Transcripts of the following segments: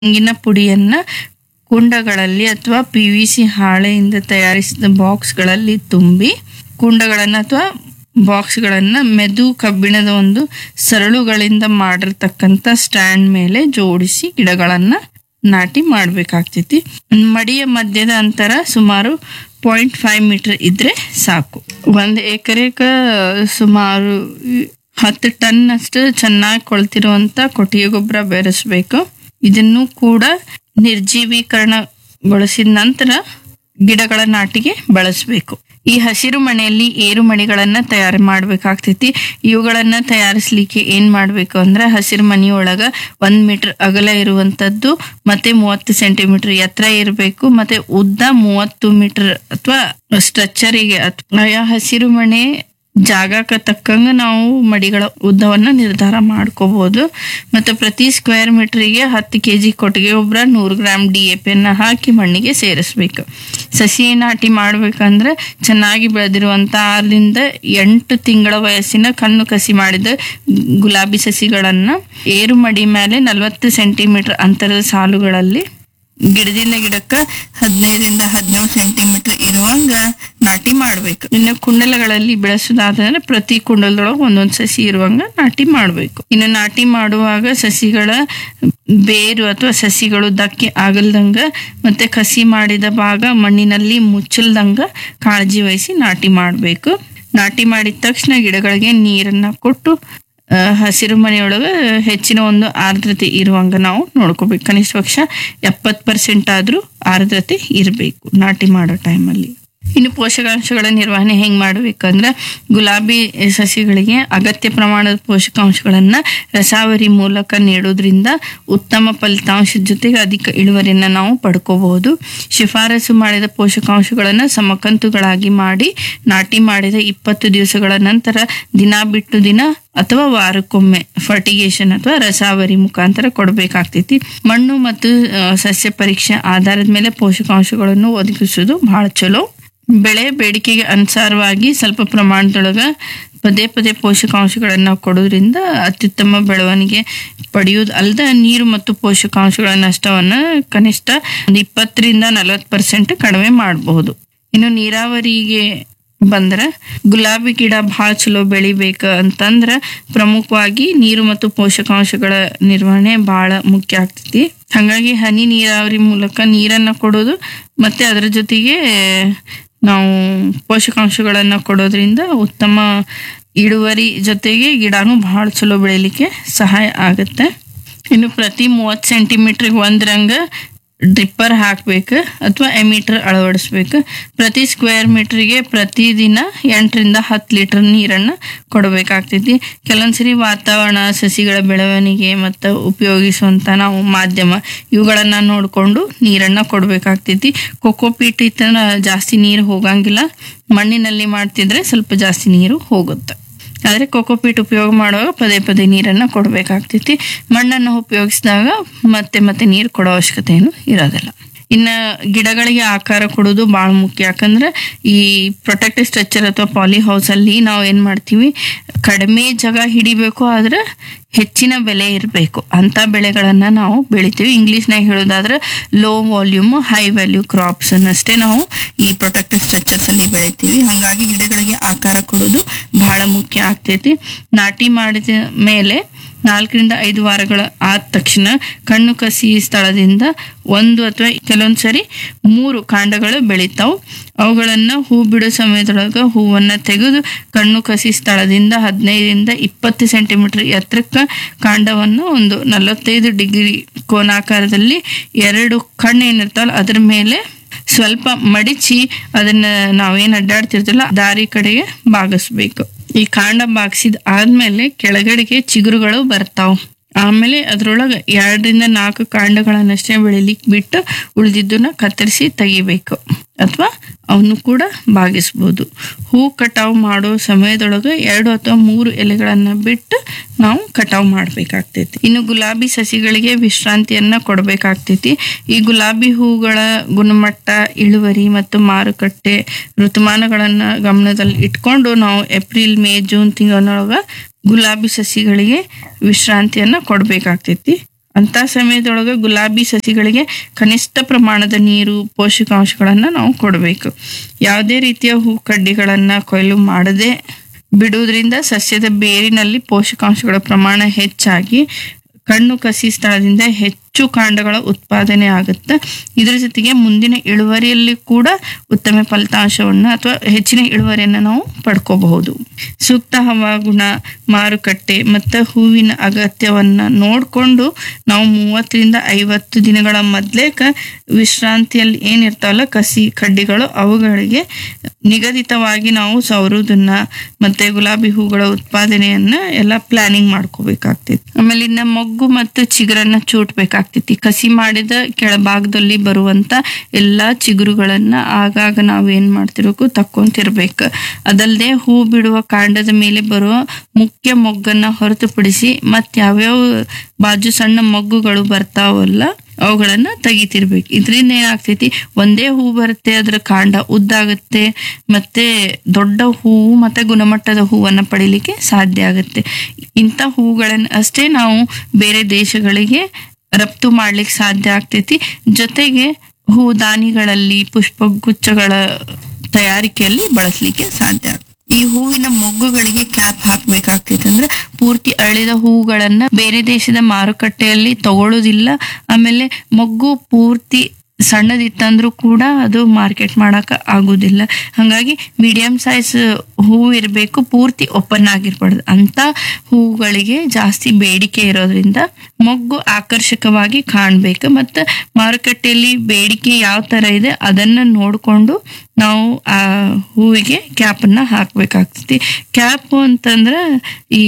ತೆಂಗಿನ ಪುಡಿಯನ್ನ ಕುಂಡಗಳಲ್ಲಿ ಅಥವಾ P V C ಹಾಳೆಯಿಂದ ತಯಾರಿಸಿದ ಬಾಕ್ಸ್ಗಳಲ್ಲಿ ತುಂಬಿ ಕುಂಡಗಳನ್ನು ಅಥವಾ ಬಾಕ್ಸ್ಗಳನ್ನ ಮೆದು ಕಬ್ಬಿಣದ ಒಂದು ಸರಳುಗಳಿಂದ ಮಾಡಿರ್ತಕ್ಕಂಥ ಸ್ಟ್ಯಾಂಡ್ ಮೇಲೆ ಜೋಡಿಸಿ ಗಿಡಗಳನ್ನ ನಾಟಿ ಮಾಡ್ಬೇಕಾಗ್ತೈತಿ ಮಡಿಯ ಮಧ್ಯದ ಅಂತರ ಸುಮಾರು ಪಾಯಿಂಟ್ ಫೈವ್ ಮೀಟರ್ ಇದ್ರೆ ಸಾಕು ಒಂದು ಎಕರೆಕ ಸುಮಾರು ಹತ್ತು ಟನ್ ಅಷ್ಟು ಚೆನ್ನಾಗಿ ಕೊಳ್ತಿರುವಂತ ಕೊಟ್ಟಿಗೆ ಗೊಬ್ಬರ ಬೆರೆಸ್ಬೇಕು ಇದನ್ನು ಕೂಡ ನಿರ್ಜೀವೀಕರಣಗೊಳಿಸಿದ ನಂತರ ಗಿಡಗಳ ನಾಟಿಗೆ ಬಳಸಬೇಕು ಈ ಹಸಿರು ಮನೆಯಲ್ಲಿ ಏರು ಮಣಿಗಳನ್ನ ತಯಾರು ಮಾಡ್ಬೇಕಾಗ್ತೈತಿ ಇವುಗಳನ್ನ ತಯಾರಿಸ್ಲಿಕ್ಕೆ ಏನ್ ಮಾಡ್ಬೇಕು ಅಂದ್ರೆ ಹಸಿರು ಮನೆಯೊಳಗ ಒಂದ್ ಮೀಟರ್ ಅಗಲ ಇರುವಂತದ್ದು ಮತ್ತೆ ಮೂವತ್ತು ಸೆಂಟಿಮೀಟರ್ ಎತ್ತರ ಇರಬೇಕು ಮತ್ತೆ ಉದ್ದ ಮೂವತ್ತು ಮೀಟರ್ ಅಥವಾ ಸ್ಟ್ರಕ್ಚರಿಗೆ ಅಥವಾ ಹಸಿರು ಮನೆ ಜಾಗಕ್ಕೆ ತಕ್ಕಂಗ ನಾವು ಮಡಿಗಳ ಉದ್ದವನ್ನ ನಿರ್ಧಾರ ಮಾಡ್ಕೋಬಹುದು ಮತ್ತು ಪ್ರತಿ ಸ್ಕ್ವೇರ್ ಮೀಟರ್ಗೆ ಹತ್ತು ಕೆ ಜಿ ಕೊಟ್ಟಿಗೆ ಗೊಬ್ಬರ ನೂರು ಗ್ರಾಮ್ ಡಿ ಎ ಪಿಯನ್ನ ಹಾಕಿ ಮಣ್ಣಿಗೆ ಸೇರಿಸ್ಬೇಕು ಸಸಿ ನಾಟಿ ಮಾಡ್ಬೇಕಂದ್ರೆ ಚೆನ್ನಾಗಿ ಬೆಳೆದಿರುವಂತ ಆರರಿಂದ ಎಂಟು ತಿಂಗಳ ವಯಸ್ಸಿನ ಕಣ್ಣು ಕಸಿ ಮಾಡಿದ ಗುಲಾಬಿ ಸಸಿಗಳನ್ನ ಏರು ಮಡಿ ಮೇಲೆ ನಲವತ್ತು ಸೆಂಟಿಮೀಟರ್ ಅಂತರದ ಸಾಲುಗಳಲ್ಲಿ ಗಿಡದಿಂದ ಗಿಡಕ್ಕ ಹದಿನೈದರಿಂದ ಹದಿನೇಳು ಸೆಂಟಿಮೀಟರ್ ಇರುವಂಗ ನಾಟಿ ಮಾಡ್ಬೇಕು ಇನ್ನು ಕುಂಡಲಗಳಲ್ಲಿ ಬೆಳೆಸೋದಾದ್ರೆ ಪ್ರತಿ ಕುಂಡಲದೊಳಗೆ ಒಂದೊಂದು ಸಸಿ ಇರುವಂಗ ನಾಟಿ ಮಾಡ್ಬೇಕು ಇನ್ನು ನಾಟಿ ಮಾಡುವಾಗ ಸಸಿಗಳ ಬೇರು ಅಥವಾ ಸಸಿಗಳು ದಕ್ಕೆ ಆಗಲ್ದಂಗ ಮತ್ತೆ ಕಸಿ ಮಾಡಿದ ಭಾಗ ಮಣ್ಣಿನಲ್ಲಿ ಮುಚ್ಚಲ್ದಂಗ ಕಾಳಜಿ ವಹಿಸಿ ನಾಟಿ ಮಾಡ್ಬೇಕು ನಾಟಿ ಮಾಡಿದ ತಕ್ಷಣ ಗಿಡಗಳಿಗೆ ನೀರನ್ನ ಕೊಟ್ಟು ಆ, ಹಸಿರು ಮನೆಯೊಳಗೆ ಹೆಚ್ಚಿನ ಒಂದು ಆರ್ದ್ರತೆ ಇರುವಂಗ ನಾವು ನೋಡ್ಕೋಬೇಕು ಕನಿಷ್ಠ ಪಕ್ಷ ಎಪ್ಪತ್ತು ಪರ್ಸೆಂಟ್ ಆದ್ರೂ ಆರ್ದ್ರತೆ ಇರಬೇಕು ನಾಟಿ ಮಾಡೋ ಟೈಮಲ್ಲಿ ಇನ್ನು ಪೋಷಕಾಂಶಗಳ ನಿರ್ವಹಣೆ ಹೆಂಗ್ ಮಾಡ್ಬೇಕಂದ್ರೆ ಗುಲಾಬಿ ಸಸಿಗಳಿಗೆ ಅಗತ್ಯ ಪ್ರಮಾಣದ ಪೋಷಕಾಂಶಗಳನ್ನ ರಸಾವರಿ ಮೂಲಕ ನೀಡೋದ್ರಿಂದ ಉತ್ತಮ ಫಲಿತಾಂಶದ ಜೊತೆಗೆ ಅಧಿಕ ಇಳುವರಿಯನ್ನ ನಾವು ಪಡ್ಕೋಬಹುದು ಶಿಫಾರಸು ಮಾಡಿದ ಪೋಷಕಾಂಶಗಳನ್ನ ಸಮಕಂತುಗಳಾಗಿ ಮಾಡಿ ನಾಟಿ ಮಾಡಿದ ಇಪ್ಪತ್ತು ದಿವಸಗಳ ನಂತರ ದಿನ ಬಿಟ್ಟು ದಿನ ಅಥವಾ ವಾರಕ್ಕೊಮ್ಮೆ ಫರ್ಟಿಗೇಷನ್ ಅಥವಾ ರಸಾವರಿ ಮುಖಾಂತರ ಕೊಡಬೇಕಾಗ್ತೈತಿ ಮಣ್ಣು ಮತ್ತು ಆ, ಸಸ್ಯ ಪರೀಕ್ಷೆ ಆಧಾರದ ಮೇಲೆ ಪೋಷಕಾಂಶಗಳನ್ನು ಒದಗಿಸುವುದು ಬಹಳ ಚಲೋ ಬೆಳೆ ಬೇಡಿಕೆಗೆ ಅನುಸಾರವಾಗಿ ಸ್ವಲ್ಪ ಪ್ರಮಾಣದೊಳಗ ಪದೇ ಪದೇ ಪೋಷಕಾಂಶಗಳನ್ನ ಕೊಡೋದ್ರಿಂದ ಅತ್ಯುತ್ತಮ ಬೆಳವಣಿಗೆ ಪಡೆಯುವುದು ಅಲ್ಲದೆ ನೀರು ಮತ್ತು ಪೋಷಕಾಂಶಗಳ ನಷ್ಟವನ್ನ ಕನಿಷ್ಠ ಒಂದು ಇಪ್ಪತ್ತರಿಂದ ನಲವತ್ತು ಪರ್ಸೆಂಟ್ ಕಡಿಮೆ ಮಾಡಬಹುದು ಇನ್ನು ನೀರಾವರಿಗೆ ಬಂದ್ರ ಗುಲಾಬಿ ಗಿಡ ಭಾಳ ಚಲೋ ಬೆಳಿಬೇಕ ಅಂತಂದ್ರ ಪ್ರಮುಖವಾಗಿ ನೀರು ಮತ್ತು ಪೋಷಕಾಂಶಗಳ ನಿರ್ವಹಣೆ ಬಹಳ ಮುಖ್ಯ ಆಗ್ತೈತಿ ಹಾಗಾಗಿ ಹನಿ ನೀರಾವರಿ ಮೂಲಕ ನೀರನ್ನ ಕೊಡೋದು ಮತ್ತೆ ಅದರ ಜೊತೆಗೆ ನಾವು ಪೋಷಕಾಂಶಗಳನ್ನ ಕೊಡೋದ್ರಿಂದ ಉತ್ತಮ ಇಳುವರಿ ಜೊತೆಗೆ ಗಿಡನೂ ಬಹಳ ಚಲೋ ಬೆಳಿಲಿಕ್ಕೆ ಸಹಾಯ ಆಗುತ್ತೆ ಇನ್ನು ಪ್ರತಿ ಮೂವತ್ತು ಸೆಂಟಿಮೀಟ್ರಿಗೆ ಒಂದ್ರಂಗ ಡ್ರಿಪ್ಪರ್ ಹಾಕ್ಬೇಕು ಅಥವಾ ಎಮೀಟರ್ ಅಳವಡಿಸ್ಬೇಕು ಪ್ರತಿ ಸ್ಕ್ವೇರ್ ಮೀಟರ್ಗೆ ಪ್ರತಿದಿನ ಎಂಟರಿಂದ ಹತ್ತು ಲೀಟರ್ ನೀರನ್ನು ಕೊಡಬೇಕಾಗ್ತೈತಿ ಕೆಲವೊಂದ್ಸರಿ ವಾತಾವರಣ ಸಸಿಗಳ ಬೆಳವಣಿಗೆ ಮತ್ತು ಉಪಯೋಗಿಸುವಂಥ ನಾವು ಮಾಧ್ಯಮ ಇವುಗಳನ್ನು ನೋಡಿಕೊಂಡು ನೀರನ್ನು ಕೊಡಬೇಕಾಗ್ತೈತಿ ಕೊಕೋಪೀಟ್ ಇತ್ತಂದ್ರೆ ಜಾಸ್ತಿ ನೀರು ಹೋಗಂಗಿಲ್ಲ ಮಣ್ಣಿನಲ್ಲಿ ಮಾಡ್ತಿದ್ರೆ ಸ್ವಲ್ಪ ಜಾಸ್ತಿ ನೀರು ಹೋಗುತ್ತೆ ಆದರೆ ಕೋಕೋಪೀಟ್ ಉಪಯೋಗ ಮಾಡುವಾಗ ಪದೇ ಪದೇ ನೀರನ್ನು ಕೊಡಬೇಕಾಗ್ತೈತಿ ಮಣ್ಣನ್ನು ಉಪಯೋಗಿಸಿದಾಗ ಮತ್ತೆ ಮತ್ತೆ ನೀರು ಕೊಡೋ ಅವಶ್ಯಕತೆ ಏನು ಇರೋದಿಲ್ಲ ಇನ್ನು ಗಿಡಗಳಿಗೆ ಆಕಾರ ಕೊಡೋದು ಭಾಳ ಮುಖ್ಯ ಯಾಕಂದ್ರೆ ಈ ಪ್ರೊಟೆಕ್ಟಿವ್ ಸ್ಟ್ರಕ್ಚರ್ ಅಥವಾ ಪಾಲಿ ಹೌಸಲ್ಲಿ ನಾವು ಏನು ಮಾಡ್ತೀವಿ ಕಡಿಮೆ ಜಾಗ ಹಿಡಿಬೇಕು ಆದ್ರೆ ಹೆಚ್ಚಿನ ಬೆಲೆ ಇರಬೇಕು ಅಂತ ಬೆಳೆಗಳನ್ನ ನಾವು ಬೆಳಿತೀವಿ ಇಂಗ್ಲೀಷ್ನಾಗ ಹೇಳೋದಾದ್ರೆ low volume high value crops ಅನ್ನಷ್ಟೇ ನಾವು ಈ ಪ್ರೊಟೆಕ್ಟಿವ್ ಸ್ಟ್ರಕ್ಚರ್ಸ್ ಅಲ್ಲಿ ಬೆಳಿತೀವಿ ಹಾಗಾಗಿ ಗಿಡಗಳಿಗೆ ಆಕಾರ ಕೊಡೋದು ಬಹಳ ಮುಖ್ಯ ಆಗ್ತೈತಿ ನಾಟಿ ಮಾಡಿದ ಮೇಲೆ ನಾಲ್ಕರಿಂದ ಐದು ವಾರಗಳ ಆದ ತಕ್ಷಣ ಕಣ್ಣು ಕಸಿ ಸ್ಥಳದಿಂದ ಒಂದು ಅಥವಾ ಕೆಲವೊಂದು ಸರಿ ಮೂರು ಕಾಂಡಗಳು ಬೆಳಿತಾವು ಅವುಗಳನ್ನ ಹೂ ಬಿಡೋ ಸಮಯದೊಳಗ ಹೂವನ್ನ ತೆಗೆದು ಕಣ್ಣು ಕಸಿ ಸ್ಥಳದಿಂದ ಹದಿನೈದರಿಂದ ಇಪ್ಪತ್ತು ಸೆಂಟಿಮೀಟರ್ ಎತ್ತರಕ್ಕೆ ಕಾಂಡವನ್ನ ಒಂದು ನಲವತ್ತೈದು ಡಿಗ್ರಿ ಕೋನಾಕಾರದಲ್ಲಿ ಎರಡು ಕಣ್ಣು ಏನಿರ್ತಾವಲ್ಲ ಅದ್ರ ಮೇಲೆ ಸ್ವಲ್ಪ ಮಡಿಚಿ ಅದನ್ನ ನಾವೇನ್ ಅಡ್ಡಾಡ್ತಿರ್ತಿಲ್ಲ ದಾರಿ ಕಡೆಗೆ ಬಾಗಿಸ್ಬೇಕು ಈ ಕಾಂಡ ಬಾಗಿಸಿದ ಆದ್ಮೇಲೆ ಕೆಳಗಡೆಗೆ ಚಿಗುರುಗಳು ಬರ್ತಾವ್ ಆಮೇಲೆ ಅದ್ರೊಳಗೆ ಎರಡರಿಂದ ನಾಲ್ಕು ಕಾಂಡಗಳನ್ನಷ್ಟೇ ಬೆಳಿಲಿಕ್ಕೆ ಬಿಟ್ಟು ಉಳಿದಿದ್ದನ್ನ ಕತ್ತರಿಸಿ ತೆಗಿಬೇಕು ಅಥವಾ ಅವನು ಕೂಡ ಬಾಗಿಸ್ಬೋದು ಹೂ ಕಟಾವು ಮಾಡೋ ಸಮಯದೊಳಗೆ ಎರಡು ಅಥವಾ ಮೂರು ಎಲೆಗಳನ್ನ ಬಿಟ್ಟು ನಾವು ಕಟಾವು ಮಾಡ್ಬೇಕಾಗ್ತೈತಿ ಇನ್ನು ಗುಲಾಬಿ ಸಸಿಗಳಿಗೆ ವಿಶ್ರಾಂತಿಯನ್ನ ಕೊಡಬೇಕಾಗ್ತೈತಿ ಈ ಗುಲಾಬಿ ಹೂಗಳ ಗುಣಮಟ್ಟ ಇಳುವರಿ ಮತ್ತು ಮಾರುಕಟ್ಟೆ ಋತುಮಾನಗಳನ್ನ ಗಮನದಲ್ಲಿ ಇಟ್ಕೊಂಡು ನಾವು ಏಪ್ರಿಲ್ ಮೇ ಜೂನ್ ತಿಂಗಳೊಳಗ ಗುಲಾಬಿ ಸಸಿಗಳಿಗೆ ವಿಶ್ರಾಂತಿಯನ್ನ ಕೊಡಬೇಕಾಗ್ತೈತಿ ಅಂತ ಸಮಯದೊಳಗೆ ಗುಲಾಬಿ ಸಸಿಗಳಿಗೆ ಕನಿಷ್ಠ ಪ್ರಮಾಣದ ನೀರು ಪೋಷಕಾಂಶಗಳನ್ನು ನಾವು ಕೊಡಬೇಕು ಯಾವುದೇ ರೀತಿಯ ಹೂ ಕಡ್ಡಿಗಳನ್ನು ಕೊಯ್ಲು ಮಾಡದೆ ಬಿಡುವುದರಿಂದ ಸಸ್ಯದ ಬೇರಿನಲ್ಲಿ ಪೋಷಕಾಂಶಗಳ ಪ್ರಮಾಣ ಹೆಚ್ಚಾಗಿ ಕಣ್ಣು ಕಸಿ ಸ್ಥಳದಿಂದ ಹೆಚ್ಚು ಕಾಂಡಗಳ ಉತ್ಪಾದನೆ ಆಗುತ್ತೆ ಇದರ ಜೊತೆಗೆ ಮುಂದಿನ ಇಳುವರಿಯಲ್ಲಿ ಕೂಡ ಉತ್ತಮ ಫಲಿತಾಂಶವನ್ನು ಅಥವಾ ಹೆಚ್ಚಿನ ಇಳುವರಿಯನ್ನು ನಾವು ಪಡ್ಕೋಬಹುದು ಸೂಕ್ತ ಹವಾಗುಣ ಮಾರುಕಟ್ಟೆ ಮತ್ತು ಹೂವಿನ ಅಗತ್ಯವನ್ನ ನೋಡಿಕೊಂಡು ನಾವು ಮೂವತ್ತರಿಂದ ಐವತ್ತು ದಿನಗಳ ಮೊದಲೇಕ ವಿಶ್ರಾಂತಿಯಲ್ಲಿ ಏನಿರ್ತಾವಲ್ಲ ಕಸಿ ಕಡ್ಡಿಗಳು ಅವುಗಳಿಗೆ ನಿಗದಿತವಾಗಿ ನಾವು ಸವರುವುದನ್ನ ಮತ್ತೆ ಗುಲಾಬಿ ಹೂಗಳ ಉತ್ಪಾದನೆಯನ್ನ ಎಲ್ಲ ಪ್ಲಾನಿಂಗ್ ಮಾಡ್ಕೋಬೇಕಾಗ್ತೈತಿ ಆಮೇಲೆ ಇನ್ನ ಮೊಗ್ಗು ಮತ್ತು ಚಿಗುರನ್ನ ಚೂಟ್ಬೇಕಾಗ್ತೈತಿ ಕಸಿ ಮಾಡಿದ ಕೆಳಭಾಗದಲ್ಲಿ ಬರುವಂತ ಎಲ್ಲಾ ಚಿಗುರುಗಳನ್ನ ಆಗಾಗ ನಾವು ಏನ್ ಮಾಡ್ತಿರ್ಬೇಕು ತಕ್ಕೊಂತಿರ್ಬೇಕು ಅದಲ್ಲದೆ ಹೂ ಬಿಡುವ ಕಾಂಡದ ಮೇಲೆ ಬರುವ ಮುಖ್ಯ ಮೊಗ್ಗನ್ನ ಹೊರತುಪಡಿಸಿ ಮತ್ ಯಾವ್ಯಾವ ಬಾಜು ಸಣ್ಣ ಮೊಗ್ಗುಗಳು ಬರ್ತಾವಲ್ಲ ಅವುಗಳನ್ನ ತೆಗಿತಿರ್ಬೇಕು ಇದರಿಂದ ಏನಾಗ್ತೈತಿ ಒಂದೇ ಹೂ ಬರುತ್ತೆ ಅದ್ರ ಕಾಂಡ ಉದ್ದಾಗುತ್ತೆ ಮತ್ತೆ ದೊಡ್ಡ ಹೂವು ಮತ್ತೆ ಗುಣಮಟ್ಟದ ಹೂವನ್ನ ಪಡಿಲಿಕ್ಕೆ ಸಾಧ್ಯ ಆಗುತ್ತೆ ಇಂಥ ಹೂಗಳನ್ನ ಅಷ್ಟೇ ನಾವು ಬೇರೆ ದೇಶಗಳಿಗೆ ರಫ್ತು ಮಾಡ್ಲಿಕ್ಕೆ ಸಾಧ್ಯ ಆಗ್ತೈತಿ ಜೊತೆಗೆ ಹೂದಾನಿಗಳಲ್ಲಿ ಪುಷ್ಪಗುಚ್ಛಗಳ ತಯಾರಿಕೆಯಲ್ಲಿ ಬಳಸಲಿಕ್ಕೆ ಸಾಧ್ಯ ಆಗ್ತದೆ ಈ ಹೂವಿನ ಮೊಗ್ಗುಗಳಿಗೆ ಕ್ಯಾಪ್ ಹಾಕ್ಬೇಕಾಗ್ತೈತೆ ಅಂದ್ರೆ ಪೂರ್ತಿ ಅಳಿದ ಹೂಗಳನ್ನ ಬೇರೆ ದೇಶದ ಮಾರುಕಟ್ಟೆಯಲ್ಲಿ ತಗೊಳ್ಳೋದಿಲ್ಲ ಆಮೇಲೆ ಮೊಗ್ಗು ಪೂರ್ತಿ ಸಣ್ಣದಿತ್ತಂದ್ರೂ ಕೂಡ ಅದು ಮಾರ್ಕೆಟ್ ಮಾಡಕ್ ಆಗುದಿಲ್ಲ ಹಂಗಾಗಿ ಮೀಡಿಯಂ ಸೈಜ್ ಹೂ ಇರಬೇಕು ಪೂರ್ತಿ ಓಪನ್ ಆಗಿರ್ಬಾರ್ದು ಅಂತ ಹೂಗಳಿಗೆ ಜಾಸ್ತಿ ಬೇಡಿಕೆ ಇರೋದ್ರಿಂದ ಮೊಗ್ಗು ಆಕರ್ಷಕವಾಗಿ ಕಾಣ್ಬೇಕು ಮತ್ತು ಮಾರುಕಟ್ಟೆಯಲ್ಲಿ ಬೇಡಿಕೆ ಯಾವ ತರ ಇದೆ ಅದನ್ನ ನೋಡ್ಕೊಂಡು ನಾವು ಆ ಹೂವಿಗೆ ಕ್ಯಾಪನ್ನ ಹಾಕ್ಬೇಕಾಗ್ತೈತಿ ಕ್ಯಾಪ್ ಅಂತಂದ್ರೆ ಈ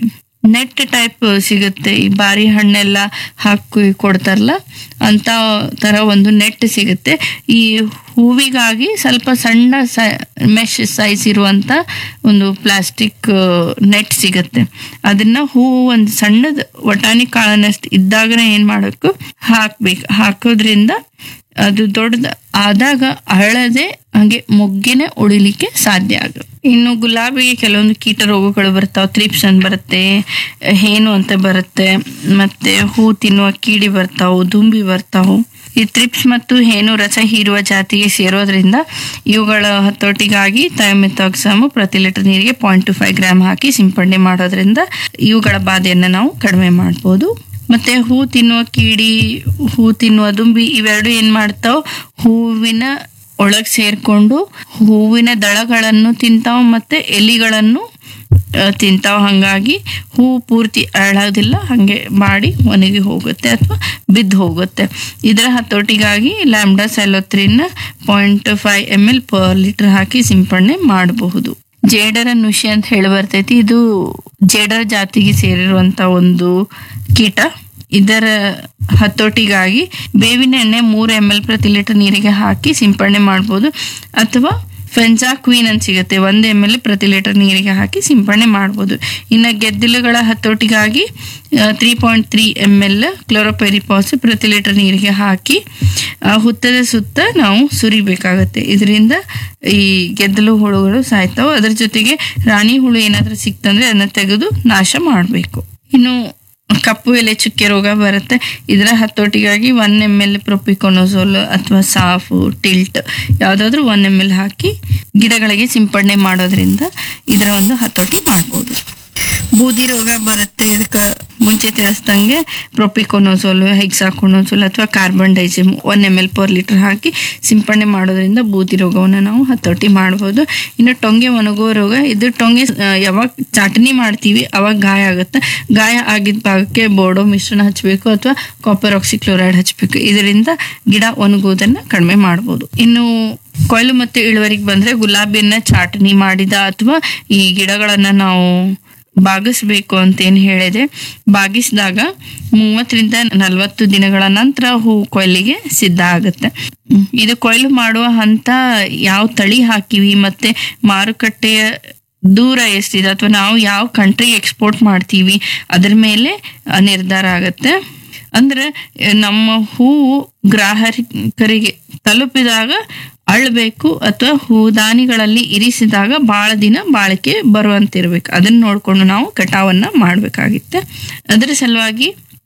ನೆಟ್ ಟೈಪ್ ಸಿಗುತ್ತೆ ಈ ಬಾರಿ ಹಣ್ಣೆಲ್ಲ ಹಾಕಿ ಕೊಡ್ತಾರಲ್ಲ ಅಂತ ತರ ಒಂದು ನೆಟ್ ಸಿಗುತ್ತೆ ಈ ಹೂವಿಗಾಗಿ ಸ್ವಲ್ಪ ಸಣ್ಣ ಮೆಶ್ ಸೈಜ್ ಇರುವಂತ ಒಂದು ಪ್ಲಾಸ್ಟಿಕ್ ನೆಟ್ ಸಿಗುತ್ತೆ ಅದನ್ನ ಹೂವು ಒಂದು ಸಣ್ಣದ ವಟಾಣಿ ಕಾಳನಷ್ಟು ಇದ್ದಾಗ ಏನ್ ಮಾಡಬೇಕು ಹಾಕ್ಬೇಕು ಹಾಕೋದ್ರಿಂದ ಅದು ದೊಡ್ಡದ ಆದಾಗ ಅಳದೆ ಹಾಗೆ ಮೊಗ್ಗಿನ ಉಳಿಲಿಕ್ಕೆ ಸಾಧ್ಯ ಆಗುತ್ತೆ ಇನ್ನು ಗುಲಾಬಿಗೆ ಕೆಲವೊಂದು ಕೀಟ ರೋಗಗಳು ಬರ್ತಾವ ತ್ರಿಪ್ಸ್ ಅಂತ ಬರುತ್ತೆ ಹೇನು ಅಂತ ಬರುತ್ತೆ ಮತ್ತೆ ಹೂ ತಿನ್ನುವ ಕೀಡಿ ಬರ್ತಾವು ದುಂಬಿ ಬರ್ತಾವು ಈ ತ್ರಿಪ್ಸ್ ಮತ್ತು ಹೇನು ರಸ ಹೀರುವ ಜಾತಿಗೆ ಸೇರೋದ್ರಿಂದ ಇವುಗಳ ಹತೋಟಿಗಾಗಿ ಥೈಮೆಥಾಕ್ಸಮು ಪ್ರತಿ ಲೀಟರ್ ನೀರಿಗೆ ಪಾಯಿಂಟ್ ಟು ಫೈವ್ ಗ್ರಾಮ್ ಹಾಕಿ ಸಿಂಪಡಣೆ ಮಾಡೋದ್ರಿಂದ ಇವುಗಳ ಬಾಧೆಯನ್ನು ನಾವು ಕಡಿಮೆ ಮಾಡ್ಬೋದು ಮತ್ತೆ ಹೂ ತಿನ್ನುವ ಕೀಡಿ ಹೂ ತಿನ್ನುವ ದುಂಬಿ ಇವೆರಡು ಏನ್ ಮಾಡ್ತಾವ್ ಹೂವಿನ ಒಳಗ್ ಸೇರ್ಕೊಂಡು ಹೂವಿನ ದಳಗಳನ್ನು ತಿಂತಾವ್ ಮತ್ತೆ ಎಲಿಗಳನ್ನು ಆ, ತಿಂತಾವ್ ಹಂಗಾಗಿ ಹೂ ಪೂರ್ತಿ ಅರಳೋದಿಲ್ಲ ಹಂಗೆ ಮಾಡಿ ಒಣಗಿ ಹೋಗುತ್ತೆ ಅಥವಾ ಬಿದ್ದು ಹೋಗುತ್ತೆ ಇದರ ಹತೋಟಿಗಾಗಿ lambda cyhalothrin point five M L per litre ಹಾಕಿ ಸಿಂಪಡಣೆ ಮಾಡಬಹುದು ಜೇಡರ ನುಷಿ ಅಂತ ಹೇಳಿ ಬರ್ತೈತಿ ಇದು ಜೇಡರ ಜಾತಿಗೆ ಸೇರಿರುವಂತ ಒಂದು ಕೀಟ ಇದರ ಹತೋಟಿಗಾಗಿ ಬೇವಿನ ಎಣ್ಣೆ ಮೂರು ಎಮ್ ಎಲ್ ಪ್ರತಿ ಲೀಟರ್ ನೀರಿಗೆ ಹಾಕಿ ಸಿಂಪಡಣೆ ಮಾಡ್ಬೋದು ಅಥವಾ ಫೆನ್ಸಾಕ್ವೀನ್ ಅಂತ ಸಿಗುತ್ತೆ ಒಂದು ಎಮ್ ಎಲ್ ಪ್ರತಿ ಲೀಟರ್ ನೀರಿಗೆ ಹಾಕಿ ಸಿಂಪಡಣೆ ಮಾಡ್ಬೋದು ಇನ್ನು ಗೆದ್ದಿಲುಗಳ ಹತೋಟಿಗಾಗಿ three point three M L chlorpyrifos ಪ್ರತಿ ಲೀಟರ್ ನೀರಿಗೆ ಹಾಕಿ ಆ ಹುತ್ತದ ಸುತ್ತ ನಾವು ಸುರಿಬೇಕಾಗತ್ತೆ ಇದರಿಂದ ಈ ಗೆದ್ದಲು ಹುಳುಗಳು ಸಾಯ್ತಾವೆ ಅದ್ರ ಜೊತೆಗೆ ರಾಣಿ ಹುಳು ಏನಾದ್ರೂ ಸಿಕ್ತಂದ್ರೆ ಅದನ್ನ ತೆಗೆದು ನಾಶ ಮಾಡಬೇಕು ಇನ್ನು ಕಪ್ಪು ಎಲೆ ಚುಕ್ಕೆ ರೋಗ ಬರುತ್ತೆ ಇದರ ಹತೋಟಿಗಾಗಿ ಒನ್ ಎಮ್ ಎಲ್ ಪ್ರೊಪಿಕೊನೋಸೋಲ್ ಅಥವಾ ಸಾಫು ಟಿಲ್ಟ್ ಯಾವುದಾದ್ರೂ ಒನ್ ಎಮ್ ಎಲ್ ಹಾಕಿ ಗಿಡಗಳಿಗೆ ಸಿಂಪಡಣೆ ಮಾಡೋದ್ರಿಂದ ಇದರ ಒಂದು ಹತೋಟಿ ಮಾಡ್ಬೋದು ಬೂದಿ ರೋಗ ಬರುತ್ತೆ ಇದಕ್ಕೆ ಮುಂಚೆ ತಿಳಿಸ್ದಂಗೆ ಪ್ರೊಪಿಕೊನೋಸೋಲ್ ಹೆಕ್ಸಾಕೊನೋಸೋಲ್ ಅಥವಾ carbendazim one M L per litre ಹಾಕಿ ಸಿಂಪಡಣೆ ಮಾಡೋದ್ರಿಂದ ಬೂದಿ ರೋಗವನ್ನು ನಾವು ಹತೋಟಿ ಮಾಡ್ಬೋದು ಇನ್ನು ಟೊಂಗೆ ಒಣಗುವ ರೋಗ ಇದು ಟೊಂಗೆ ಆ, ಯಾವಾಗ ಚಾಟನಿ ಮಾಡ್ತೀವಿ ಅವಾಗ ಗಾಯ ಆಗುತ್ತೆ ಗಾಯ ಆಗಿದ್ದ ಭಾಗಕ್ಕೆ ಬೋರ್ಡೋ ಮಿಶ್ರಣ ಹಚ್ಚಬೇಕು ಅಥವಾ ಕಾಪರ್ ಆಕ್ಸಿಕ್ಲೋರೈಡ್ ಹಚ್ಚಬೇಕು ಇದರಿಂದ ಗಿಡ ಒಣಗುವುದನ್ನ ಕಡಿಮೆ ಮಾಡ್ಬೋದು ಇನ್ನು ಕೊಯ್ಲು ಮತ್ತು ಇಳುವರಿಗೆ ಬಂದ್ರೆ ಗುಲಾಬಿಯನ್ನ ಚಾಟನಿ ಮಾಡಿದ ಅಥವಾ ಈ ಗಿಡಗಳನ್ನ ನಾವು ಬಾಗಿಸ್ಬೇಕು ಅಂತ ಏನ್ ಹೇಳಿದೆ ಬಾಗಿಸಿದಾಗ ಮೂವತ್ತರಿಂದ ನಲವತ್ತು ದಿನಗಳ ನಂತರ ಹೂ ಕೊಯ್ಲಿಗೆ ಸಿದ್ಧ ಆಗುತ್ತೆ ಹ್ಮ್. ಇದು ಕೊಯ್ಲು ಮಾಡುವ ಹಂತ ಯಾವ ತಳಿ ಹಾಕಿವಿ ಮತ್ತೆ ಮಾರುಕಟ್ಟೆಯ ದೂರ ಎಷ್ಟಿದೆ ಅಥವಾ ನಾವು ಯಾವ ಕಂಟ್ರಿಗೆ ಎಕ್ಸ್ಪೋರ್ಟ್ ಮಾಡ್ತೀವಿ ಅದ್ರ ಮೇಲೆ ಆ, ನಿರ್ಧಾರ ಆಗುತ್ತೆ ಅಂದ್ರೆ ಆ, ನಮ್ಮ ಹೂವು ಗ್ರಾಹಕರಿಗೆ ತಲುಪಿದಾಗ ಅಳ್ಬೇಕು ಅಥವಾ ಹೂದಾನಿಗಳಲ್ಲಿ ಇರಿಸಿದಾಗ ಬಹಳ ದಿನ ಬಾಳಿಕೆ ಬರುವಂತಿರ್ಬೇಕು ಅದನ್ನ ನೋಡ್ಕೊಂಡು ನಾವು ಕಟಾವನ್ನ ಮಾಡ್ಬೇಕಾಗಿತ್ತೆ ಅದರ ಸಲುವಾಗಿ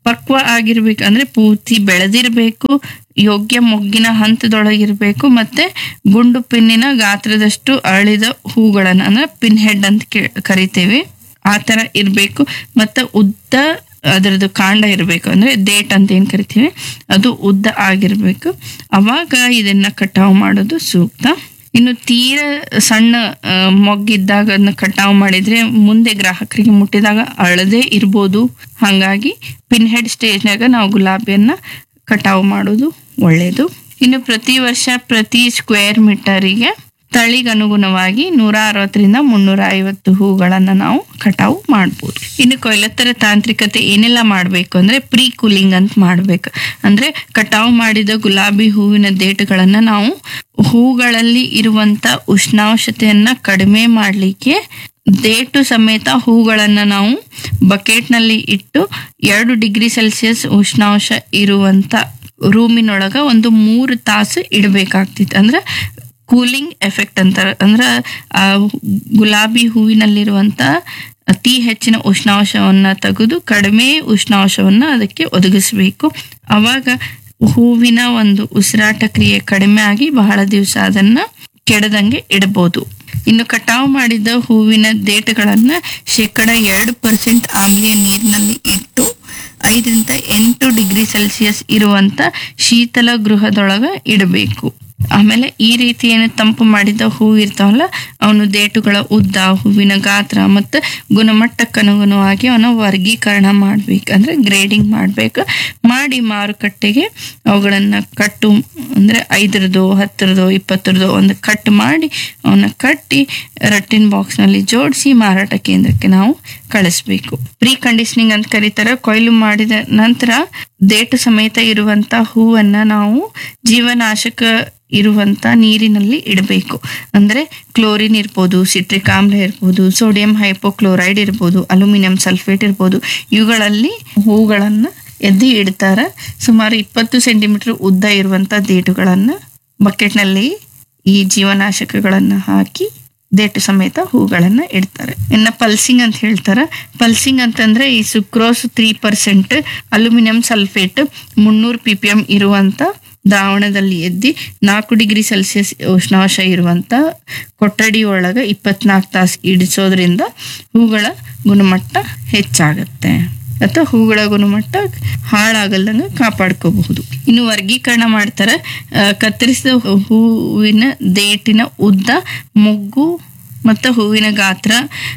ಪಕ್ವ ಆಗಿರ್ಬೇಕು ಅಂದ್ರೆ ಪೂರ್ತಿ ಬೆಳೆದಿರ್ಬೇಕು ಯೋಗ್ಯ ಮೊಗ್ಗಿನ ಹಂತದೊಳಗಿರ್ಬೇಕು ಮತ್ತೆ ಗುಂಡು ಪಿನ್ನಿನ ಗಾತ್ರದಷ್ಟು ಅರಳಿದ ಹೂಗಳನ್ನ ಅಂದ್ರೆ ಪಿನ್ ಹೆಡ್ ಅಂತ ಕೇ- ಕರಿತೇವೆ ಆ ತರ ಇರ್ಬೇಕು ಮತ್ತೆ ಉದ್ದ ಅದರದ್ದು ಕಾಂಡ ಇರಬೇಕು ಅಂದ್ರೆ ಡೇಟ್ ಅಂತ ಏನ್ ಕರಿತೀವಿ ಅದು ಉದ್ದ ಆಗಿರ್ಬೇಕು ಅವಾಗ ಇದನ್ನ ಕಟಾವು ಮಾಡೋದು ಸೂಕ್ತ ಇನ್ನು ತೀರ ಸಣ್ಣ ಆ, ಮೊಗ್ಗಿದ್ದಾಗ ಅದನ್ನ ಕಟಾವು ಮಾಡಿದ್ರೆ ಮುಂದೆ ಗ್ರಾಹಕರಿಗೆ ಮುಟ್ಟಿದಾಗ ಅಳದೇ ಇರ್ಬೋದು ಹಾಗಾಗಿ ಪಿನ್ ಹೆಡ್ ಸ್ಟೇಜ್ನಾಗ ನಾವು ಗುಲಾಬಿಯನ್ನ ಕಟಾವು ಮಾಡೋದು ಒಳ್ಳೆಯದು ಇನ್ನು ಪ್ರತಿ ವರ್ಷ ಪ್ರತಿ ಸ್ಕ್ವೇರ್ ಮೀಟರಿಗೆ ತಳಿಗನುಗುಣವಾಗಿ ನೂರ ಅರವತ್ತರಿಂದ ಮುನ್ನೂರ ಐವತ್ತು ಹೂಗಳನ್ನ ನಾವು ಕಟಾವು ಮಾಡ್ಬೋದು ಇನ್ನು ಕೊಯ್ಲತ್ತರ ತಾಂತ್ರಿಕತೆ ಏನೆಲ್ಲ ಮಾಡಬೇಕು ಅಂದ್ರೆ ಪ್ರೀ ಕೂಲಿಂಗ್ ಅಂತ ಮಾಡ್ಬೇಕು ಅಂದ್ರೆ ಕಟಾವು ಮಾಡಿದ ಗುಲಾಬಿ ಹೂವಿನ ದೇಟುಗಳನ್ನ ನಾವು ಹೂಗಳಲ್ಲಿ ಇರುವಂತ ಉಷ್ಣಾಂಶತೆಯನ್ನ ಕಡಿಮೆ ಮಾಡಲಿಕ್ಕೆ ದೇಟು ಸಮೇತ ಹೂಗಳನ್ನ ನಾವು ಬಕೆಟ್ನಲ್ಲಿ ಇಟ್ಟು ಎರಡು ಡಿಗ್ರಿ ಸೆಲ್ಸಿಯಸ್ ಉಷ್ಣಾಂಶ ಇರುವಂತ ರೂಮಿನೊಳಗ ಒಂದು ಮೂರು ತಾಸು ಇಡಬೇಕಾಗ್ತಿತ್ತು ಅಂದ್ರೆ ಕೂಲಿಂಗ್ ಎಫೆಕ್ಟ್ ಅಂತಾರೆ ಅಂದ್ರೆ ಆ ಗುಲಾಬಿ ಹೂವಿನಲ್ಲಿರುವಂತ ಅತಿ ಹೆಚ್ಚಿನ ಉಷ್ಣಾಂಶವನ್ನ ತೆಗೆದು ಕಡಿಮೆ ಉಷ್ಣಾಂಶವನ್ನ ಅದಕ್ಕೆ ಒದಗಿಸಬೇಕು ಅವಾಗ ಹೂವಿನ ಒಂದು ಉಸಿರಾಟ ಕ್ರಿಯೆ ಕಡಿಮೆ ಆಗಿ ಬಹಳ ದಿವಸ ಅದನ್ನ ಕೆಡದಂಗೆ ಇಡಬಹುದು ಇನ್ನು ಕಟಾವು ಮಾಡಿದ ಹೂವಿನ ದೇಟಗಳನ್ನ ಶೇಕಡ ಎರಡು ಪರ್ಸೆಂಟ್ ಆಗಿಯ ನೀರಿನಲ್ಲಿ ಇಟ್ಟು ಐದರಿಂದ ಎಂಟು ಡಿಗ್ರಿ ಸೆಲ್ಸಿಯಸ್ ಇರುವಂತ ಶೀತಲ ಗೃಹದೊಳಗ ಇಡಬೇಕು ಆಮೇಲೆ ಈ ರೀತಿ ಏನು ತಂಪು ಮಾಡಿದ ಹೂ ಇರ್ತಾವಲ್ಲ ಅವನು ದೇಟುಗಳ ಉದ್ದ ಹೂವಿನ ಗಾತ್ರ ಮತ್ತು ಗುಣಮಟ್ಟಕ್ಕನುಗುಣವಾಗಿ ಅವನ ವರ್ಗೀಕರಣ ಮಾಡ್ಬೇಕು ಅಂದ್ರೆ ಗ್ರೇಡಿಂಗ್ ಮಾಡ್ಬೇಕು ಮಾಡಿ ಮಾರುಕಟ್ಟೆಗೆ ಅವುಗಳನ್ನ ಕಟ್ಟು ಅಂದ್ರೆ ಐದರದು ಹತ್ತರದು ಇಪ್ಪತ್ತರದು ಒಂದು ಕಟ್ ಮಾಡಿ ಅವನ್ನ ಕಟ್ಟಿ ರಟ್ಟಿನ ಬಾಕ್ಸ್ನಲ್ಲಿ ಜೋಡಿಸಿ ಮಾರಾಟ ಕೇಂದ್ರಕ್ಕೆ ನಾವು ಕಳಿಸ್ಬೇಕು ಪ್ರೀ ಕಂಡೀಷನಿಂಗ್ ಅಂತ ಕರೀತಾರೆ ಕೊಯ್ಲು ಮಾಡಿದ ನಂತರ ದೇಟು ಸಮೇತ ಇರುವಂತ ಹೂವನ್ನ ನಾವು ಜೀವನಾಶಕ ಇರುವಂತ ನೀರಿನಲ್ಲಿ ಇಡಬೇಕು ಅಂದ್ರೆ ಕ್ಲೋರಿನ್ ಇರ್ಬೋದು ಸಿಟ್ರಿಕ್ ಆಮ್ಲ ಇರ್ಬೋದು ಸೋಡಿಯಂ ಹೈಪೋಕ್ಲೋರೈಡ್ ಇರ್ಬೋದು ಅಲ್ಯೂಮಿನಿಯಂ ಸಲ್ಫೇಟ್ ಇರ್ಬೋದು ಇವುಗಳಲ್ಲಿ ಹೂಗಳನ್ನ ಎದ್ದಿ ಇಡ್ತಾರ ಸುಮಾರು ಇಪ್ಪತ್ತು ಸೆಂಟಿಮೀಟರ್ ಉದ್ದ ಇರುವಂತ ದೇಟುಗಳನ್ನ ಬಕೆಟ್ನಲ್ಲಿ ಈ ಜೀವನಾಶಕಗಳನ್ನ ಹಾಕಿ ದೇಟು ಸಮೇತ ಹೂಗಳನ್ನ ಇಡ್ತಾರೆ ಇನ್ನ ಪಲ್ಸಿಂಗ್ ಅಂತ ಹೇಳ್ತಾರ ಪಲ್ಸಿಂಗ್ ಅಂತಂದ್ರೆ ಈ sucrose three percent aluminium sulphate ಮುನ್ನೂರು ಪಿ ಪಿ ಎಂ ಇರುವಂತ ದಾವಣದಲ್ಲಿ ಎದ್ದಿ ನಾಲ್ಕು ಡಿಗ್ರಿ ಸೆಲ್ಸಿಯಸ್ ಉಷ್ಣಾಂಶ ಇರುವಂತ ಕೊಠಡಿ ಒಳಗ ಇಪ್ಪತ್ನಾಲ್ಕು ತಾಸು ಇಡಿಸೋದ್ರಿಂದ ಹೂಗಳ ಗುಣಮಟ್ಟ ಹೆಚ್ಚಾಗತ್ತೆ ಅಥವಾ ಹೂಗಳ ಗುಣಮಟ್ಟ ಹಾಳಾಗಲ್ದಂಗೆ ಕಾಪಾಡ್ಕೋಬಹುದು ಇನ್ನು ವರ್ಗೀಕರಣ ಮಾಡ್ತಾರೆ ಆ, ಕತ್ತರಿಸಿದ ಹೂವಿನ ದೇಟಿನ ಉದ್ದ ಮೊಗ್ಗು ಮತ್ತು ಹೂವಿನ ಗಾತ್ರ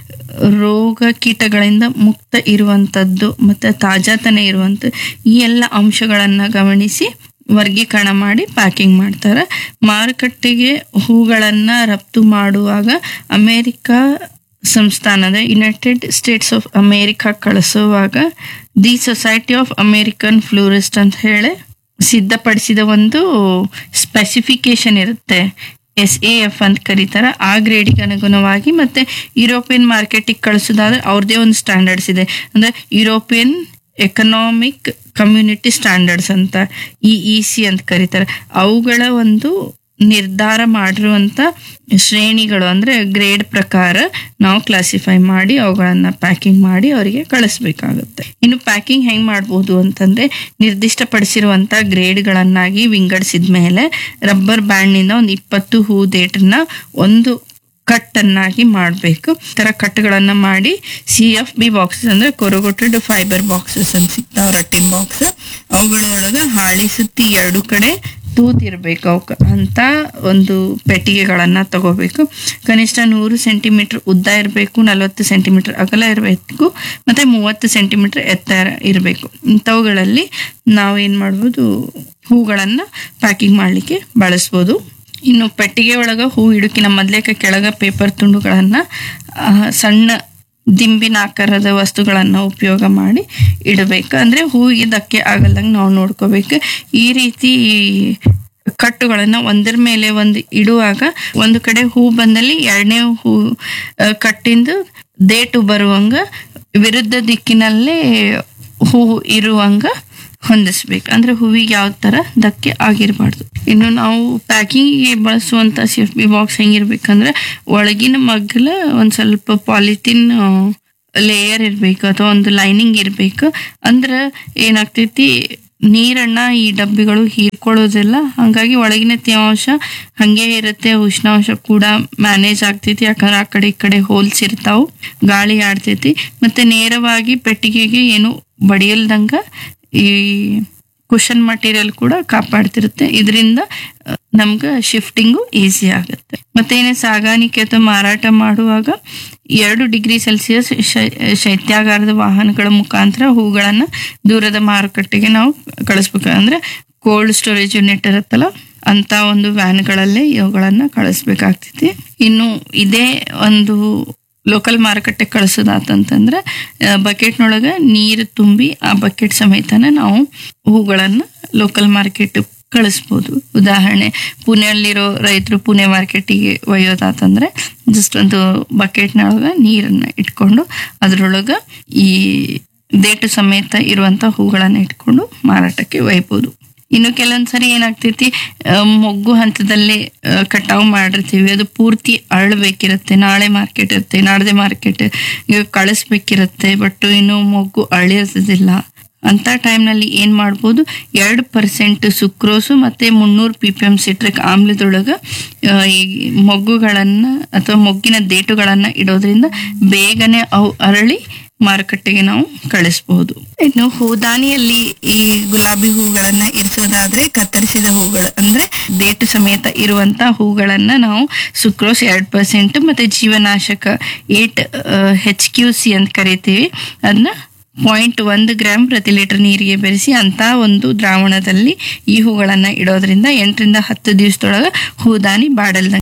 ರೋಗ ಕೀಟಗಳಿಂದ ಮುಕ್ತ ಇರುವಂಥದ್ದು ಮತ್ತು ತಾಜಾತನ ಇರುವಂಥ ಈ ಎಲ್ಲ ಅಂಶಗಳನ್ನು ಗಮನಿಸಿ ವರ್ಗೀಕರಣ ಮಾಡಿ ಪ್ಯಾಕಿಂಗ್ ಮಾಡ್ತಾರೆ ಮಾರುಕಟ್ಟೆಗೆ ಹೂಗಳನ್ನು ರಫ್ತು ಮಾಡುವಾಗ ಅಮೇರಿಕಾ ಸಂಸ್ಥಾನದ ಯುನೈಟೆಡ್ ಸ್ಟೇಟ್ಸ್ ಆಫ್ ಅಮೇರಿಕಾ ಕಳಿಸುವಾಗ the society of American florist ಅಂತ ಹೇಳಿ ಸಿದ್ಧಪಡಿಸಿದ ಒಂದು ಸ್ಪೆಸಿಫಿಕೇಶನ್ ಇರುತ್ತೆ ಎಸ್ ಎ ಎಫ್ ಅಂತ ಕರೀತಾರೆ ಆ ಗ್ರೇಡಿಗೆ ಅನುಗುಣವಾಗಿ ಮತ್ತೆ ಯುರೋಪಿಯನ್ ಮಾರ್ಕೆಟಿಗೆ ಕಳಿಸೋದಾದ್ರೆ ಅವ್ರದ್ದೇ ಒಂದು ಸ್ಟ್ಯಾಂಡರ್ಡ್ಸ್ ಇದೆ ಅಂದ್ರೆ ಯುರೋಪಿಯನ್ ಎಕನಾಮಿಕ್ ಕಮ್ಯುನಿಟಿ ಸ್ಟ್ಯಾಂಡರ್ಡ್ಸ್ ಅಂತ ಇ ಇ ಸಿ ಅಂತ ಕರೀತಾರೆ ಅವುಗಳ ಒಂದು ನಿರ್ಧಾರ ಮಾಡಿರುವಂತ ಶ್ರೇಣಿಗಳು ಅಂದ್ರೆ ಗ್ರೇಡ್ ಪ್ರಕಾರ ನಾವು ಕ್ಲಾಸಿಫೈ ಮಾಡಿ ಅವುಗಳನ್ನ ಪ್ಯಾಕಿಂಗ್ ಮಾಡಿ ಅವರಿಗೆ ಕಳಿಸ್ಬೇಕಾಗುತ್ತೆ ಇನ್ನು ಪ್ಯಾಕಿಂಗ್ ಹೆಂಗ್ ಮಾಡ್ಬೋದು ಅಂತಂದ್ರೆ ನಿರ್ದಿಷ್ಟಪಡಿಸಿರುವಂತ ಗ್ರೇಡ್ಗಳನ್ನಾಗಿ ವಿಂಗಡಿಸಿದ ಮೇಲೆ ರಬ್ಬರ್ ಬ್ಯಾಂಡ್ನಿಂದ ಒಂದು ಇಪ್ಪತ್ತು ಹೂ ದೇಟನ್ನ ಒಂದು ಕಟ್ಟನ್ನಾಗಿ ಮಾಡಬೇಕು ಈ ತರ ಕಟ್ಗಳನ್ನ ಮಾಡಿ ಸಿ ಎಫ್ ಬಿ ಬಾಕ್ಸಸ್ ಅಂದ್ರೆ ಕೊರಗೊಟ್ಟೆಡ್ ಫೈಬರ್ ಬಾಕ್ಸಸ್ ಅಂತ ಸಿಗ್ತಾವ ರಟ್ಟಿನ ಬಾಕ್ಸ್ ಅವುಗಳೊಳಗ ಹಾಳಿ ಸುತ್ತಿ ಎರಡು ಕಡೆ ತೂತಿರ್ಬೇಕು ಅವಕ್ಕೆ ಅಂತ ಒಂದು ಪೆಟ್ಟಿಗೆಗಳನ್ನ ತಗೋಬೇಕು ಕನಿಷ್ಠ ನೂರು ಸೆಂಟಿಮೀಟರ್ ಉದ್ದ ಇರಬೇಕು ನಲವತ್ತು ಸೆಂಟಿಮೀಟರ್ ಅಗಲ ಇರಬೇಕು ಮತ್ತೆ ಮೂವತ್ತು ಸೆಂಟಿಮೀಟರ್ ಎತ್ತರ ಇರಬೇಕು ಇಂಥವುಗಳಲ್ಲಿ ನಾವೇನ್ ಮಾಡ್ಬೋದು ಹೂಗಳನ್ನ ಪ್ಯಾಕಿಂಗ್ ಮಾಡಲಿಕ್ಕೆ ಬಳಸ್ಬೋದು ಇನ್ನು ಪೆಟ್ಟಿಗೆ ಒಳಗ ಹೂ ಇಡುಕಿನ ಮೊದ್ಲೇಕ ಕೆಳಗ ಪೇಪರ್ ತುಂಡುಗಳನ್ನ ಆ, ಸಣ್ಣ ದಿಂಬಿನ ಆಕಾರದ ವಸ್ತುಗಳನ್ನ ಉಪಯೋಗ ಮಾಡಿ ಇಡಬೇಕು ಅಂದ್ರೆ ಹೂವಿಗೆ ಧಕ್ಕೆ ಆಗಲ್ಲಂಗೆ ನಾವು ನೋಡ್ಕೋಬೇಕು ಈ ರೀತಿ ಕಟ್ಟುಗಳನ್ನ ಒಂದರ ಮೇಲೆ ಒಂದು ಇಡುವಾಗ ಒಂದು ಕಡೆ ಹೂ ಬಂದಲ್ಲಿ ಎರಡನೇ ಹೂ ಆ, ಕಟ್ಟಿಂದು ದೇಟು ಬರುವಂಗ ವಿರುದ್ಧ ದಿಕ್ಕಿನಲ್ಲೇ ಹೂ ಇರುವಂಗ ಹೊಂದಿಸ್ಬೇಕು ಅಂದ್ರೆ ಹೂವಿಗೆ ಯಾವ ತರ ಧಕ್ಕೆ ಆಗಿರಬಾರ್ದು ಇನ್ನು ನಾವು ಪ್ಯಾಕಿಂಗಿಗೆ ಬಳಸುವಂತ ಸಿ ಎಫ್ ಬಿ ಬಾಕ್ಸ್ ಹೆಂಗಿರ್ಬೇಕಂದ್ರೆ ಒಳಗಿನ ಮಗ್ಗಲ ಒಂದ್ ಸ್ವಲ್ಪ ಪಾಲಿಥಿನ್ ಲೇಯರ್ ಇರಬೇಕು ಅಥವಾ ಒಂದು ಲೈನಿಂಗ್ ಇರಬೇಕು ಅಂದ್ರೆ ಏನಾಗ್ತೈತಿ ನೀರನ್ನ ಈ ಡಬ್ಬಿಗಳು ಹೀರ್ಕೊಳ್ಳೋದಿಲ್ಲ ಹಾಗಾಗಿ ಒಳಗಿನ ತೇವಾಂಶ ಹಂಗೆ ಇರುತ್ತೆ ಉಷ್ಣಾಂಶ ಕೂಡ ಮ್ಯಾನೇಜ್ ಆಗ್ತೈತಿ ಯಾಕಂದ್ರೆ ಆ ಕಡೆ ಈ ಕಡೆ ಹೋಲ್ಸ್ ಇರ್ತಾವು ಗಾಳಿ ಆಡ್ತೈತಿ ಮತ್ತೆ ನೇರವಾಗಿ ಪೆಟ್ಟಿಗೆಗೆ ಏನು ಬಡಿಯಲ್ದಂಗ ಈ ಕುಷನ್ ಮಟೀರಿಯಲ್ ಕೂಡ ಕಾಪಾಡ್ತಿರುತ್ತೆ ಇದರಿಂದ ನಮ್ಗೆ ಶಿಫ್ಟಿಂಗು ಈಸಿ ಆಗುತ್ತೆ ಮತ್ತೆ ಏನೇ ಸಾಗಾಣಿಕೆ ಅಥವಾ ಮಾರಾಟ ಮಾಡುವಾಗ ಎರಡು ಡಿಗ್ರಿ ಸೆಲ್ಸಿಯಸ್ ಶೈ- ಶೈತ್ಯಾಗಾರದ ವಾಹನಗಳ ಮುಖಾಂತರ ಹೂಗಳನ್ನು ದೂರದ ಮಾರುಕಟ್ಟೆಗೆ ನಾವು ಕಳಿಸ್ಬೇಕು ಅಂದ್ರೆ ಕೋಲ್ಡ್ ಸ್ಟೋರೇಜ್ ಯೂನಿಟ್ ಇರುತ್ತಲ್ಲ ಅಂತ ಒಂದು ವ್ಯಾನ್ಗಳಲ್ಲೇ ಇವುಗಳನ್ನ ಕಳಿಸ್ಬೇಕಾಗ್ತೈತಿ ಇನ್ನು ಇದೇ ಒಂದು ಲೋಕಲ್ ಮಾರುಕಟ್ಟೆ ಕಳಿಸೋದಾತಂತಂದ್ರೆ ಬಕೆಟ್ನೊಳಗೆ ನೀರು ತುಂಬಿ ಆ ಬಕೆಟ್ ಸಮೇತನ ನಾವು ಹೂಗಳನ್ನು ಲೋಕಲ್ ಮಾರ್ಕೆಟ್ ಕಳಿಸ್ಬೋದು ಉದಾಹರಣೆ ಪುಣೆಯಲ್ಲಿರೋ ರೈತರು ಪುಣೆ ಮಾರ್ಕೆಟಿಗೆ ಒಯ್ಯೋದಾತಂದ್ರೆ ಜಸ್ಟ್ ಒಂದು ಬಕೆಟ್ನೊಳಗೆ ನೀರನ್ನ ಇಟ್ಕೊಂಡು ಅದ್ರೊಳಗೆ ಈ ದೇಟು ಸಮೇತ ಇರುವಂತ ಹೂಗಳನ್ನ ಇಟ್ಕೊಂಡು ಮಾರಾಟಕ್ಕೆ ಒಯ್ಬೋದು ಇನ್ನು ಕೆಲವೊಂದ್ಸರಿ ಏನಾಗ್ತೈತಿ ಆ, ಮೊಗ್ಗು ಹಂತದಲ್ಲಿ ಆ, ಕಟಾವು ಮಾಡಿರ್ತೀವಿ ಅದು ಪೂರ್ತಿ ಅರಳಬೇಕಿರುತ್ತೆ ನಾಳೆ ಮಾರ್ಕೆಟ್ ಇರುತ್ತೆ ನಾಡ್ದೆ ಮಾರ್ಕೆಟ್ ಈಗ ಕಳಿಸ್ಬೇಕಿರುತ್ತೆ ಬಟ್ ಇನ್ನು ಮೊಗ್ಗು ಅಳಿಯೋದಿಲ್ಲ ಅಂತ ಟೈಮ್ನಲ್ಲಿ ಏನು ಮಾಡ್ಬೋದು ಎರಡು ಪರ್ಸೆಂಟ್ ಸುಕ್ರೋಸು ಮತ್ತೆ ಮುನ್ನೂರು ಪಿ ಪಿ ಎಮ್ ಸಿಟ್ರಿಕ್ ಆಮ್ಲದೊಳಗೆ ಆ, ಈ ಮೊಗ್ಗುಗಳನ್ನು ಅಥವಾ ಮೊಗ್ಗಿನ ದೇಟುಗಳನ್ನು ಇಡೋದ್ರಿಂದ ಬೇಗನೆ ಅವು ಅರಳಿ ಮಾರುಕಟ್ಟೆಗೆ ನಾವು ಕಳಿಸಬಹುದು ಇನ್ನು ಹೂದಾನಿಯಲ್ಲಿ ಈ ಗುಲಾಬಿ ಹೂಗಳನ್ನ ಇರಿಸೋದಾದ್ರೆ ಕತ್ತರಿಸಿದ ಹೂಗಳು ಅಂದ್ರೆ ದೇಟು ಸಮೇತ ಇರುವಂತ ಹೂಗಳನ್ನ ನಾವು ಸುಕ್ರೋಸ್ ಎರಡ್ ಪರ್ಸೆಂಟ್ ಮತ್ತೆ ಜೀವನಾಶಕ ಏಟ್ ಹೆಚ್ ಕ್ಯೂ ಸಿ ಅಂತ ಕರಿತೀವಿ ಅದನ್ನ ಪಾಯಿಂಟ್ ಒಂದು ಗ್ರಾಮ್ ಪ್ರತಿ ಲೀಟರ್ ನೀರಿಗೆ ಬೆರೆಸಿ ಅಂತ ಒಂದು ದ್ರಾವಣದಲ್ಲಿ ಈ ಹೂಗಳನ್ನ ಇಡೋದ್ರಿಂದ ಎಂಟರಿಂದ ಹತ್ತು ದಿವಸದೊಳಗೆ ಹೂದಾನಿ ಬಾಡಲ್ದಂಗೆ